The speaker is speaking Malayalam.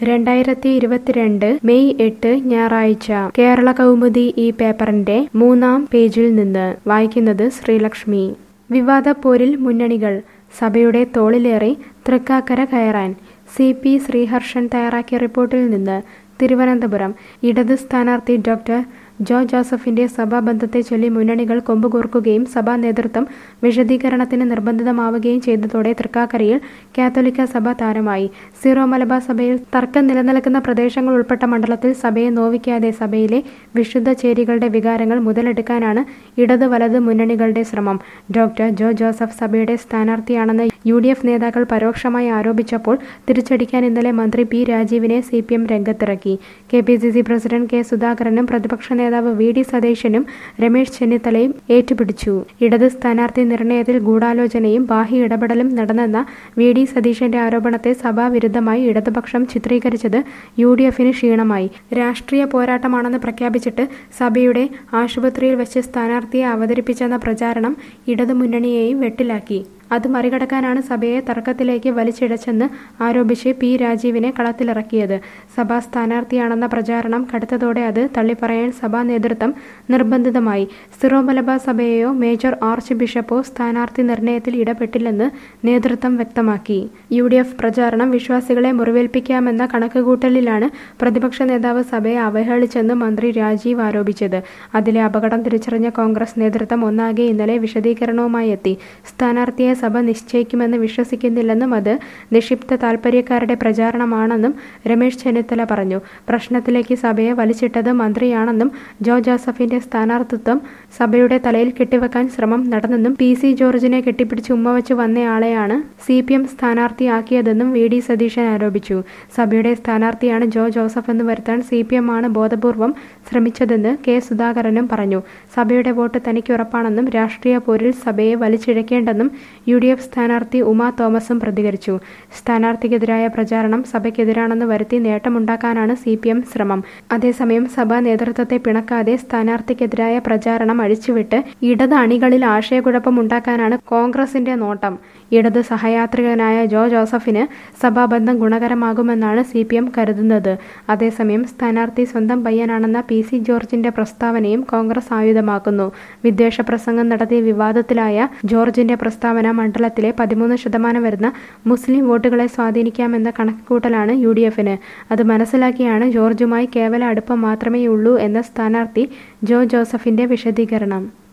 രണ്ടായിരത്തി ഇരുപത്തിരണ്ട് മെയ് എട്ട് ഞായറാഴ്ച കേരള കൗമുദി ഈ പേപ്പറിന്റെ മൂന്നാം പേജിൽ നിന്ന് വായിക്കുന്നത് ശ്രീലക്ഷ്മി വിവാദ പോരിൽ മുന്നണികൾ സഭയുടെ തോളിലേറി തൃക്കാക്കര കയറാൻ സി പി ശ്രീഹർഷൻ തയ്യാറാക്കിയ റിപ്പോർട്ടിൽ നിന്ന് തിരുവനന്തപുരം ഇടത് സ്ഥാനാർത്ഥി ഡോക്ടർ ജോ ജോസഫിന്റെ സഭാബന്ധത്തെ ചൊല്ലി മുന്നണികൾ കൊമ്പുകോർക്കുകയും സഭാ നേതൃത്വം വിശദീകരണത്തിന് നിർബന്ധിതമാവുകയും ചെയ്തതോടെ തൃക്കാക്കരയിൽ കാത്തോലിക്ക സഭ താരമായി സീറോ മലബാർ സഭയിൽ തർക്കം നിലനിൽക്കുന്ന പ്രദേശങ്ങൾ ഉൾപ്പെട്ട മണ്ഡലത്തിൽ സഭയെ നോവിക്കാതെ സഭയിലെ വിശുദ്ധ ചേരികളുടെ വികാരങ്ങൾ മുതലെടുക്കാനാണ് ഇടത് വലത് മുന്നണികളുടെ ശ്രമം ഡോക്ടർ ജോ ജോസഫ് സഭയുടെ സ്ഥാനാർത്ഥിയാണെന്ന് യു ഡി എഫ് നേതാക്കൾ പരോക്ഷമായി ആരോപിച്ചപ്പോൾ തിരിച്ചടിക്കാൻ ഇന്നലെ മന്ത്രി പി രാജീവിനെ സി പി എം രംഗത്തിറക്കി K P C C president K സുധാകരനും പ്രതിപക്ഷ നേതാവ് വി ഡി സതീശനും രമേശ് ചെന്നിത്തലയും ഏറ്റുപിടിച്ചു ഇടത് സ്ഥാനാർത്ഥി നിർണയത്തിൽ ഗൂഢാലോചനയും ബാഹ്യ ഇടപെടലും നടന്നെന്ന വി ഡി സതീശന്റെ ആരോപണത്തെ സഭാവിരുദ്ധമായി ഇടതുപക്ഷം ചിത്രീകരിച്ചത് യു ഡി എഫിന് ക്ഷീണമായി രാഷ്ട്രീയ പോരാട്ടമാണെന്ന് പ്രഖ്യാപിച്ചിട്ട് സഭയുടെ ആശുപത്രിയിൽ വെച്ച് സ്ഥാനാർത്ഥിയെ അവതരിപ്പിച്ചെന്ന പ്രചാരണം ഇടതുമുന്നണിയെയും വെട്ടിലാക്കി അത് മറികടക്കാനാണ് സഭയെ തർക്കത്തിലേക്ക് വലിച്ചിഴച്ചെന്ന് ആരോപിച്ച് പി രാജീവിനെ കളത്തിലിറക്കിയത് സഭാ സ്ഥാനാർത്ഥിയാണെന്ന പ്രചാരണം കടുത്തതോടെ അത് തള്ളിപ്പറയാൻ സഭാ നേതൃത്വം നിർബന്ധിതമായി സിറോ മലബാർ സഭയെയോ മേജർ ആർച്ച് ബിഷപ്പോ സ്ഥാനാർത്ഥി നിർണയത്തിൽ ഇടപെട്ടില്ലെന്ന് നേതൃത്വം വ്യക്തമാക്കി യു ഡി എഫ് പ്രചാരണം വിശ്വാസികളെ മുറിവേൽപ്പിക്കാമെന്ന കണക്കുകൂട്ടലിലാണ് പ്രതിപക്ഷ നേതാവ് സഭയെ അവഹേളിച്ചെന്ന് മന്ത്രി രാജീവ് ആരോപിച്ചത് അതിലെ അപകടം തിരിച്ചറിഞ്ഞ കോൺഗ്രസ് നേതൃത്വം ഒന്നാകെ ഇന്നലെ വിശദീകരണവുമായി എത്തി സ്ഥാനാർത്ഥിയെ സഭ നിശ്ചയിക്കുമെന്ന് വിശ്വസിക്കുന്നില്ലെന്നും അത് നിക്ഷിപ്ത താൽപര്യക്കാരുടെ പ്രചാരണമാണെന്നും രമേശ് ചെന്നിത്തല പറഞ്ഞു പ്രശ്നത്തിലേക്ക് സഭയെ വലിച്ചിട്ടത് മന്ത്രിയാണെന്നും ജോ ജോസഫിന്റെ സ്ഥാനാർത്ഥിത്വം സഭയുടെ തലയിൽ കെട്ടിവെക്കാൻ ശ്രമം നടന്നെന്നും പി സി ജോർജിനെ കെട്ടിപ്പിടിച്ച് ഉമ്മവച്ച് വന്നയാളെയാണ് സി പി എം സ്ഥാനാർത്ഥിയാക്കിയതെന്നും വി ഡി സതീശൻ ആരോപിച്ചു സഭയുടെ സ്ഥാനാർത്ഥിയാണ് ജോ ജോസഫ് എന്ന് വരുത്താൻ സി പി എം ആണ് ബോധപൂർവം ശ്രമിച്ചതെന്ന് കെ സുധാകരനും പറഞ്ഞു സഭയുടെ വോട്ട് തനിക്ക് ഉറപ്പാണെന്നും രാഷ്ട്രീയ പോരിൽ സഭയെ വലിച്ചിഴക്കേണ്ടെന്നും യു ഡി എഫ് സ്ഥാനാർത്ഥി ഉമാ തോമസും പ്രതികരിച്ചു സ്ഥാനാർത്ഥിക്കെതിരായ പ്രചാരണം സഭയ്ക്കെതിരാണെന്ന് വരുത്തി നേട്ടമുണ്ടാക്കാനാണ് സി പി എം ശ്രമം അതേസമയം സഭാ നേതൃത്വത്തെ പിണക്കാതെ സ്ഥാനാർത്ഥിക്കെതിരായ പ്രചാരണം അഴിച്ചുവിട്ട് ഇടത് അണികളിൽ ആശയക്കുഴപ്പം ഉണ്ടാക്കാനാണ് കോൺഗ്രസിന്റെ നോട്ടം ഇടത് സഹയാത്രികനായ ജോ ജോസഫിന് സഭാബന്ധം ഗുണകരമാകുമെന്നാണ് സി പി എം കരുതുന്നത് അതേസമയം സ്ഥാനാർത്ഥി സ്വന്തം പയ്യനാണെന്ന പി സി ജോർജിന്റെ പ്രസ്താവനയും കോൺഗ്രസ് ആയുധമാക്കുന്നു വിദ്വേഷ പ്രസംഗം നടത്തിയ വിവാദത്തിലായ ജോർജിന്റെ പ്രസ്താവന മണ്ഡലത്തിലെ പതിമൂന്ന് ശതമാനം വരുന്ന മുസ്ലിം വോട്ടുകളെ സ്വാധീനിക്കാമെന്ന കണക്കുകൂട്ടലാണ് യു ഡി എഫിന് അത് മനസ്സിലാക്കിയാണ് ജോർജുമായി കേവല അടുപ്പം മാത്രമേയുള്ളൂ എന്ന സ്ഥാനാർത്ഥി ജോ ജോസഫിന്റെ വിശദീകരണം